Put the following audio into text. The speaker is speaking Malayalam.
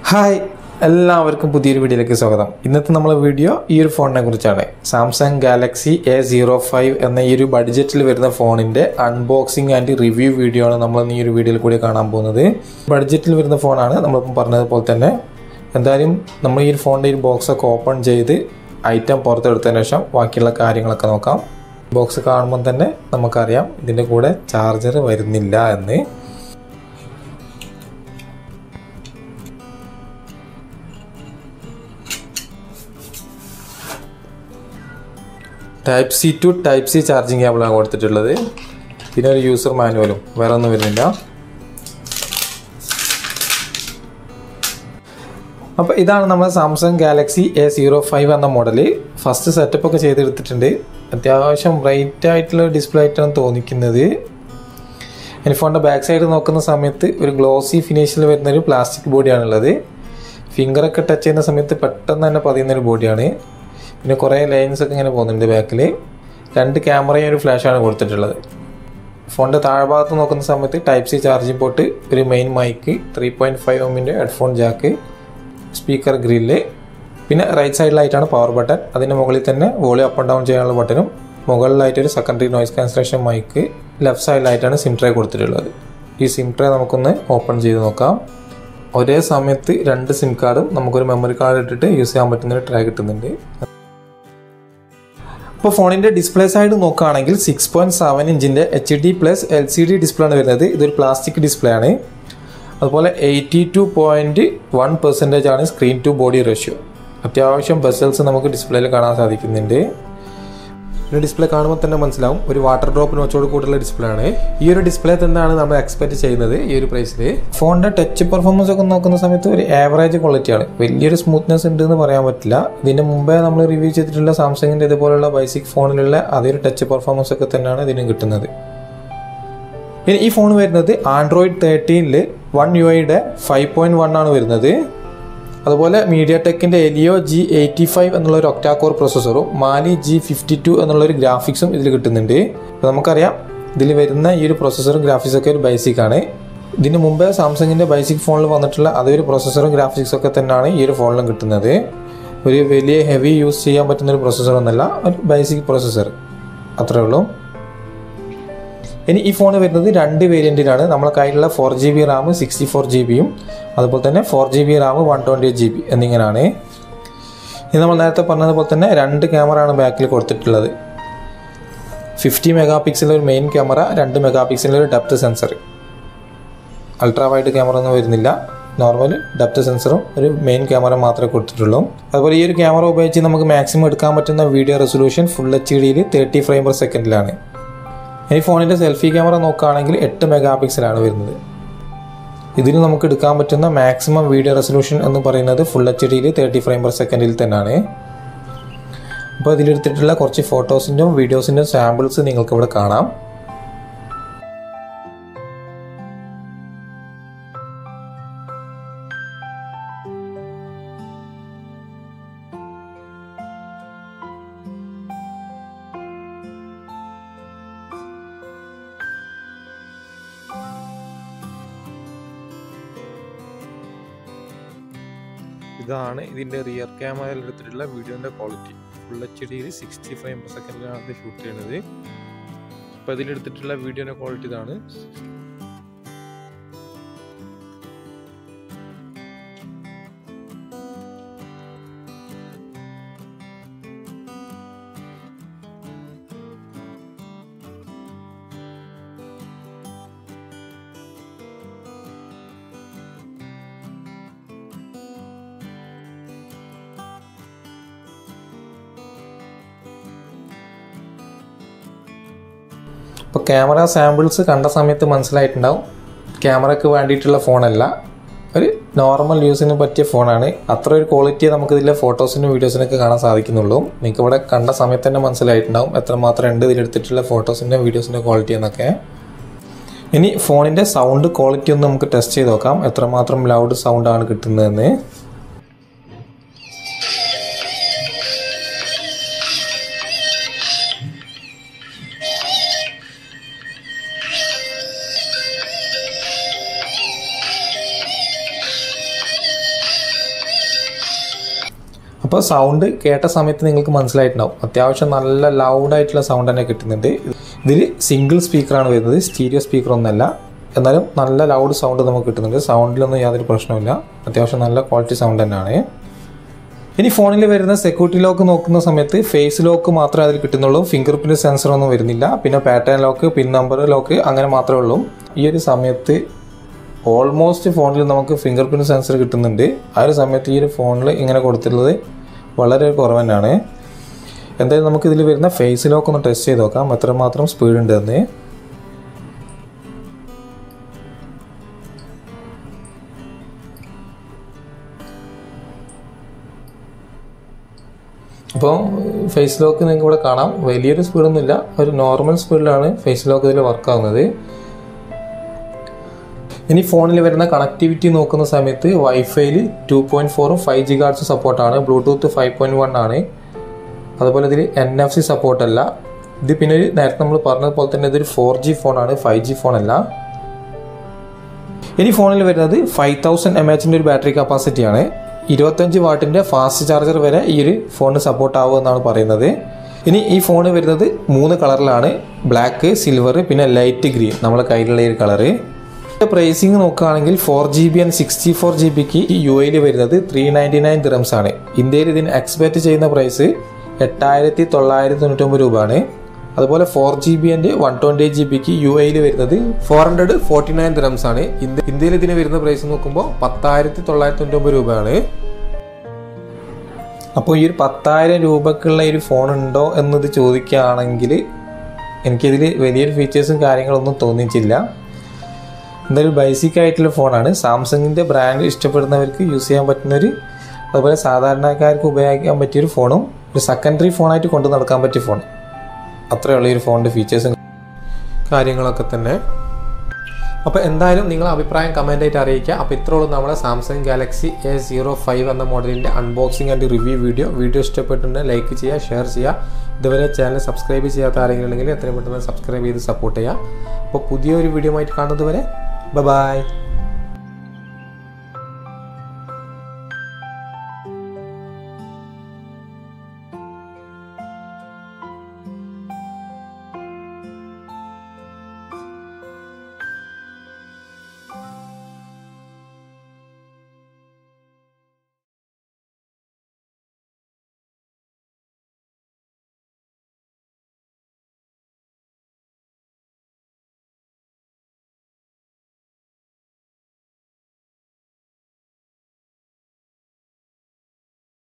ഹായ് എല്ലാവർക്കും പുതിയൊരു വീഡിയോയിലേക്ക് സ്വാഗതം ഇന്നത്തെ നമ്മളെ വീഡിയോ ഈ ഒരു ഫോണിനെ കുറിച്ചാണ് Samsung Galaxy A zero five എന്ന ഈ ഒരു ബഡ്ജറ്റിൽ വരുന്ന ഫോണിൻ്റെ അൺബോക്സിംഗ് ആൻഡ് റിവ്യൂ വീഡിയോ ആണ് നമ്മൾ ഈ ഒരു വീഡിയോയിൽ കൂടി കാണാൻ പോകുന്നത് ബഡ്ജറ്റിൽ വരുന്ന ഫോണാണ് നമ്മളിപ്പം പറഞ്ഞതുപോലെ തന്നെ എന്തായാലും നമ്മൾ ഈ ഒരു ഫോണിൻ്റെ ഈ ബോക്സ് ഒക്കെ ഓപ്പൺ ചെയ്ത് ഐറ്റം പുറത്തെടുത്തതിന് ശേഷം ബാക്കിയുള്ള കാര്യങ്ങളൊക്കെ നോക്കാം ബോക്സ് കാണുമ്പോൾ തന്നെ നമുക്കറിയാം ഇതിൻ്റെ കൂടെ ചാർജർ വരുന്നില്ല എന്ന് type C to type C charging കേബിളാണ് കൊടുത്തിട്ടുള്ളത് പിന്നെ ഒരു യൂസർ മാനുവലും വേറെ ഒന്നും വരുന്നില്ല അപ്പോൾ ഇതാണ് നമ്മുടെ Samsung Galaxy A zero five എന്ന മോഡൽ ഫസ്റ്റ് സെറ്റപ്പ് ഒക്കെ ചെയ്തെടുത്തിട്ടുണ്ട് അത്യാവശ്യം ബ്രൈറ്റ് ആയിട്ടുള്ള ഡിസ്പ്ലേ ആയിട്ടാണ് തോന്നിക്കുന്നത് ഇനി ഫോണിൻ്റെ ബാക്ക് സൈഡ് നോക്കുന്ന സമയത്ത് ഒരു ഗ്ലോസി ഫിനിഷിൽ വരുന്ന ഒരു പ്ലാസ്റ്റിക് ബോഡിയാണുള്ളത് ഫിംഗറൊക്കെ ടച്ച് ചെയ്യുന്ന സമയത്ത് പെട്ടെന്ന് തന്നെ പതിയുന്ന ഒരു ബോഡിയാണ് പിന്നെ കുറേ ലൈൻസ് ഒക്കെ ഇങ്ങനെ പോകുന്നുണ്ട് ബാക്കിൽ രണ്ട് ക്യാമറയും ഒരു ഫ്ലാഷാണ് കൊടുത്തിട്ടുള്ളത് ഫോണിൻ്റെ താഴ്ഭാഗത്ത് നോക്കുന്ന സമയത്ത് ടൈപ്പ് സി ചാർജിങ് പോർട്ട് ഒരു main mic three point five എമ്മിൻ്റെ ഹെഡ്ഫോൺ ജാക്ക് സ്പീക്കർ ഗ്രില്ല് പിന്നെ റൈറ്റ് സൈഡിലായിട്ടാണ് പവർ ബട്ടൺ അതിൻ്റെ മുകളിൽ തന്നെ വോളിയം അപ്പ് ആൻഡ് ഡൗൺ ചെയ്യാനുള്ള ബട്ടനും മുകളിലായിട്ട് ഒരു secondary noise cancellation mic left സൈഡിലായിട്ടാണ് സിം ട്രേ കൊടുത്തിട്ടുള്ളത് ഈ സിം ട്രേ നമുക്കൊന്ന് ഓപ്പൺ ചെയ്ത് നോക്കാം ഒരേ സമയത്ത് രണ്ട് സിം കാർഡും നമുക്കൊരു മെമ്മറി കാർഡ് ഇട്ടിട്ട് യൂസ് ചെയ്യാൻ പറ്റുന്ന ഒരു ട്രേ കിട്ടുന്നുണ്ട് ഇപ്പോൾ ഫോണിൻ്റെ ഡിസ്പ്ലേ സൈഡ് നോക്കുകയാണെങ്കിൽ സിക്സ് പോയിൻറ്റ് സെവൻ ഇഞ്ചിൻ്റെ H D plus L C D display ആണ് വരുന്നത് ഇതൊരു പ്ലാസ്റ്റിക് ഡിസ്പ്ലേ ആണ് അതുപോലെ eighty two point one percentage ആണ് സ്ക്രീൻ ടു ബോഡി റേഷ്യോ അത്യാവശ്യം ബസൽസ് നമുക്ക് ഡിസ്പ്ലേയിൽ കാണാൻ സാധിക്കുന്നുണ്ട് ഒരു ഡിസ്പ്ലേ കാണുമ്പോൾ തന്നെ മനസ്സിലാവും ഒരു വാട്ടർ ഡ്രോപ്പിന് വെച്ചോട് കൂടുതലുള്ള ഡിസ്പ്ലേ ആണ് ഈ ഒരു ഡിസ്പ്ലേ തന്നെയാണ് നമ്മൾ എക്സ്പെക്ട് ചെയ്യുന്നത് ഈ ഒരു പ്രൈസിൽ ഫോണിന്റെ ടച്ച് പെർഫോമൻസ് ഒക്കെ നോക്കുന്ന സമയത്ത് ഒരു ആവറേജ് ക്വാളിറ്റിയാണ് വലിയൊരു സ്മൂത്ത്നെസ് ഉണ്ട് എന്ന് പറയാൻ പറ്റില്ല ഇതിന് മുമ്പേ നമ്മൾ റിവ്യൂ ചെയ്തിട്ടുള്ള സാംസങ്ങിന്റെ ഇതുപോലുള്ള ബൈസിക് ഫോണിലുള്ള അതേ ഒരു ടച്ച് പെർഫോമൻസ് ഒക്കെ തന്നെയാണ് ഇതിന് കിട്ടുന്നത് ഇനി ഈ ഫോൺ വരുന്നത് ആൻഡ്രോയിഡ് തേർട്ടീനിൽ വൺ യു ഐയുടെ ഫൈവ് പോയിന്റ് വൺ ആണ് വരുന്നത് അതുപോലെ മീഡിയ ടെക്കിൻ്റെ എലിയോ ജി എയ്റ്റി ഫൈവ് എന്നുള്ള ഒരു ഒക്ടാകോർ പ്രോസസ്സറും മാലി ജി ഫിഫ്റ്റി ടു എന്നുള്ള ഒരു ഗ്രാഫിക്സും ഇതിൽ കിട്ടുന്നുണ്ട് അപ്പോൾ നമുക്കറിയാം ഇതിൽ വരുന്ന ഈ ഒരു പ്രോസസ്സറും ഗ്രാഫിക്സ് ഒക്കെ ഒരു ബേസിക് ആണ് ഇതിന് മുമ്പേ സാംസങ്ങിൻ്റെ ബേസിക് ഫോണിൽ വന്നിട്ടുള്ള അതേ ഒരു പ്രോസസ്സറും ഗ്രാഫിക്സ് ഒക്കെ തന്നെയാണ് ഈ ഒരു ഫോണിലും കിട്ടുന്നത് ഒരു വലിയ ഹെവി യൂസ് ചെയ്യാൻ പറ്റുന്ന ഒരു പ്രോസസ്സർ ഒന്നല്ല ഒരു ബേസിക് പ്രോസസ്സർ അത്രേ ഉള്ളൂ ഇനി ഈ ഫോൺ വരുന്നത് രണ്ട് വേരിയൻറ്റിലാണ് നമ്മളെ കയ്യിലുള്ള four G B RAM sixty four G ബിയും അതുപോലെ തന്നെ four G B RAM one twenty G B എന്നിങ്ങനെയാണ് ഇത് നമ്മൾ നേരത്തെ പറഞ്ഞതുപോലെ തന്നെ രണ്ട് ക്യാമറ ആണ് ബാക്കിൽ കൊടുത്തിട്ടുള്ളത് ഫിഫ്റ്റി മെഗാ പിക്സലിൻ്റെ ഒരു മെയിൻ ക്യാമറ രണ്ട് മെഗാ പിക്സലിൻ്റെ ഒരു depth sensor ultra wide camera ഒന്നും വരുന്നില്ല നോർമൽ ഡെപ്ത് സെൻസറും ഒരു മെയിൻ ക്യാമറ മാത്രമേ കൊടുത്തിട്ടുള്ളൂ അതുപോലെ ഈ ഒരു ക്യാമറ ഉപയോഗിച്ച് നമുക്ക് മാക്സിമം എടുക്കാൻ പറ്റുന്ന വീഡിയോ റെസൊല്യൂഷൻ ഫുൾ എച്ച് ഡിയിൽ തേർട്ടി ഫ്രെയിം പെർ സെക്കൻഡിലാണ് ഈ ഫോണിൻ്റെ സെൽഫി ക്യാമറ നോക്കുകയാണെങ്കിൽ എട്ട് മെഗാ പിക്സലാണ് വരുന്നത് ഇതിന് നമുക്ക് എടുക്കാൻ പറ്റുന്ന മാക്സിമം വീഡിയോ റെസൊല്യൂഷൻ എന്ന് പറയുന്നത് ഫുൾ എച്ച് ഡിയിൽ തേർട്ടി ഫ്രെയിം പെർ സെക്കൻഡിൽ തന്നെയാണ് അപ്പോൾ ഇതിലെടുത്തിട്ടുള്ള കുറച്ച് ഫോട്ടോസിൻ്റെയും വീഡിയോസിൻ്റെയും സാമ്പിൾസ് നിങ്ങൾക്ക് ഇവിടെ കാണാം ഇതാണ് ഇതിൻ്റെ റിയർ ക്യാമറയിൽ എടുത്തിട്ടുള്ള വീഡിയോൻ്റെ ക്വാളിറ്റി ഫുൾ എച്ച് ഡിയിൽ സിക്സ്റ്റി ഫ്രെയിം പെർ സെക്കൻഡിലാണ് ഇത് ഷൂട്ട് ചെയ്യുന്നത് അപ്പോൾ ഇതിലെടുത്തിട്ടുള്ള വീഡിയോൻ്റെ ക്വാളിറ്റി ഇതാണ് ഇപ്പോൾ ക്യാമറ സാമ്പിൾസ് കണ്ട സമയത്ത് മനസ്സിലായിട്ടുണ്ടാവും ക്യാമറയ്ക്ക് വേണ്ടിയിട്ടുള്ള ഫോണല്ല ഒരു നോർമൽ യൂസിന് പറ്റിയ ഫോണാണ് അത്ര ഒരു ക്വാളിറ്റി നമുക്ക് ഇതിലെ ഫോട്ടോസിനും വീഡിയോസിനൊക്കെ കാണാൻ സാധിക്കുന്നുള്ളൂ നിങ്ങൾക്ക് ഇവിടെ കണ്ട സമയത്ത് തന്നെ മനസ്സിലായിട്ടുണ്ടാവും എത്രമാത്രം ഉണ്ട് ഇതിലെടുത്തിട്ടുള്ള ഫോട്ടോസിൻ്റെ വീഡിയോസിൻ്റെ ക്വാളിറ്റി എന്നൊക്കെ ഇനി ഫോണിൻ്റെ സൗണ്ട് ക്വാളിറ്റി ഒന്ന് നമുക്ക് ടെസ്റ്റ് ചെയ്ത് നോക്കാം എത്രമാത്രം ലൗഡ് സൗണ്ടാണ് കിട്ടുന്നതെന്ന് അപ്പോൾ സൗണ്ട് കേട്ട സമയത്ത് നിങ്ങൾക്ക് മനസ്സിലായിട്ടുണ്ടാവും അത്യാവശ്യം നല്ല ലൗഡായിട്ടുള്ള സൗണ്ട് തന്നെ കിട്ടുന്നുണ്ട് ഇതിൽ സിംഗിൾ സ്പീക്കറാണ് വരുന്നത് സ്റ്റീരിയോ സ്പീക്കർ ഒന്നല്ല എന്നാലും നല്ല ലൗഡ് സൗണ്ട് നമുക്ക് കിട്ടുന്നുണ്ട് സൗണ്ടിലൊന്നും യാതൊരു പ്രശ്നമില്ല അത്യാവശ്യം നല്ല ക്വാളിറ്റി സൗണ്ട് തന്നെയാണ് ഇനി ഫോണിൽ വരുന്ന സെക്യൂരിറ്റി ലോക്ക് നോക്കുന്ന സമയത്ത് ഫേസ് ലോക്ക് മാത്രമേ അതിൽ കിട്ടുന്നുള്ളൂ ഫിംഗർ പ്രിന്റ് സെൻസർ ഒന്നും വരുന്നില്ല പിന്നെ pattern lock pin number lock അങ്ങനെ മാത്രമേ ഉള്ളൂ ഈ ഒരു സമയത്ത് ഓൾമോസ്റ്റ് ഫോണിൽ നമുക്ക് ഫിംഗർ പ്രിന്റ് സെൻസർ കിട്ടുന്നുണ്ട് ആ ഒരു സമയത്ത് ഈ ഒരു ഫോണിൽ ഇങ്ങനെ കൊടുത്തിട്ടുള്ളത് വളരെ കുറവ് തന്നെയാണ് എന്തായാലും നമുക്ക് ഇതിൽ വരുന്ന ഫേസ് ലോക്ക് ഒന്ന് ടെസ്റ്റ് ചെയ്ത് നോക്കാം എത്രമാത്രം സ്പീഡ് ഉണ്ട് എന്ന് അപ്പോൾ ഫേസ് ലോക്ക് നിങ്ങൾക്ക് ഇവിടെ കാണാം വലിയൊരു സ്പീഡൊന്നുമില്ല ഒരു നോർമൽ സ്പീഡിലാണ് ഫേസ് ലോക്ക് ഇതിൽ വർക്ക് ആവുന്നത് ഇനി ഫോണിൽ വരുന്ന കണക്ടിവിറ്റി നോക്കുന്ന സമയത്ത് വൈഫൈയിൽ ടു പോയിൻറ്റ് ഫോറും ഫൈവ് ജി ഗാർഡ്സ് സപ്പോർട്ടാണ് ബ്ലൂടൂത്ത് ഫൈവ് പോയിൻറ്റ് വൺ ആണ് അതുപോലെ ഇതിൽ എൻ എഫ് സി സപ്പോർട്ടല്ല ഇത് പിന്നെ ഒരു നേരത്തെ നമ്മൾ പറഞ്ഞതുപോലെ തന്നെ ഇതൊരു ഫോർ ജി ഫോണാണ് ഫൈവ് ജി ഫോണല്ല ഇനി ഫോണിൽ വരുന്നത് ഫൈവ് തൗസൻഡ് എം എച്ചിൻ്റെ ഒരു ബാറ്ററി കപ്പാസിറ്റിയാണ് ഇരുപത്തഞ്ച് വാട്ടിൻ്റെ ഫാസ്റ്റ് ചാർജർ വരെ ഈ ഒരു ഫോണിന് സപ്പോർട്ട് ആവും എന്നാണ് പറയുന്നത് ഇനി ഈ ഫോൺ വരുന്നത് മൂന്ന് കളറിലാണ് ബ്ലാക്ക് സിൽവർ പിന്നെ ലൈറ്റ് ഗ്രീൻ നമ്മളെ കയ്യിലുള്ള ഈ കളറ് പ്രൈസിങ് നോക്കുകയാണെങ്കിൽ four G B and sixty four G ബിക്ക് യു എയിൽ വരുന്നത് ത്രീ നയൻറ്റി നയൻ ദിറംസ് ആണ് ഇന്ത്യയിൽ ഇതിന് എക്സ്പെക്ട് ചെയ്യുന്ന പ്രൈസ് എട്ടായിരത്തി തൊള്ളായിരത്തി തൊണ്ണൂറ്റൊമ്പത് രൂപയാണ് അതുപോലെ four G B and one twenty eight G ബിക്ക് യു എയിൽ വരുന്നത് four hundred forty nine dirhams ആണ് ഇന്ത്യ ഇന്ത്യയിൽ ഇതിന് വരുന്ന പ്രൈസ് നോക്കുമ്പോൾ പത്തായിരത്തി തൊള്ളായിരത്തി തൊണ്ണൂറ്റൊമ്പത് രൂപയാണ് അപ്പോൾ ഈ ഒരു പത്തായിരം രൂപക്കുള്ള ഒരു ഫോൺ ഉണ്ടോ എന്നത് ചോദിക്കുകയാണെങ്കിൽ എനിക്കിതിൽ വലിയൊരു ഫീച്ചേഴ്സും കാര്യങ്ങളൊന്നും തോന്നിയിട്ടില്ല എന്തായാലും ബേസിക് ആയിട്ടുള്ള ഫോണാണ് സാംസങ്ങിൻ്റെ ബ്രാൻഡ് ഇഷ്ടപ്പെടുന്നവർക്ക് യൂസ് ചെയ്യാൻ പറ്റുന്നൊരു അതുപോലെ സാധാരണക്കാർക്ക് ഉപയോഗിക്കാൻ പറ്റിയൊരു ഫോണും ഒരു സെക്കൻഡറി ഫോണായിട്ട് കൊണ്ടു നടക്കാൻ പറ്റിയ ഫോൺ അത്രയേ ഉള്ളൂ ഈ ഒരു ഫോണിൻ്റെ ഫീച്ചേഴ്സും കാര്യങ്ങളൊക്കെ തന്നെ അപ്പോൾ എന്തായാലും നിങ്ങളെ അഭിപ്രായം കമൻ്റ് ആയിട്ട് അറിയിക്കുക അപ്പോൾ ഇത്രയുള്ളൂ നമ്മുടെ Samsung Galaxy A zero five എന്ന മോഡലിൻ്റെ unboxing and review video video ഇഷ്ടപ്പെട്ടിട്ടുണ്ടെങ്കിൽ ലൈക്ക് ചെയ്യുക ഷെയർ ചെയ്യുക ഇതുവരെ ചാനൽ സബ്സ്ക്രൈബ് ചെയ്യാത്ത ആരെങ്കിലും ഉണ്ടെങ്കിൽ എത്രയും പെട്ടെന്ന് സബ്സ്ക്രൈബ് ചെയ്ത് സപ്പോർട്ട് ചെയ്യുക അപ്പോൾ പുതിയൊരു വീഡിയോ ആയിട്ട് കാണുന്നത് വരെ ബൈ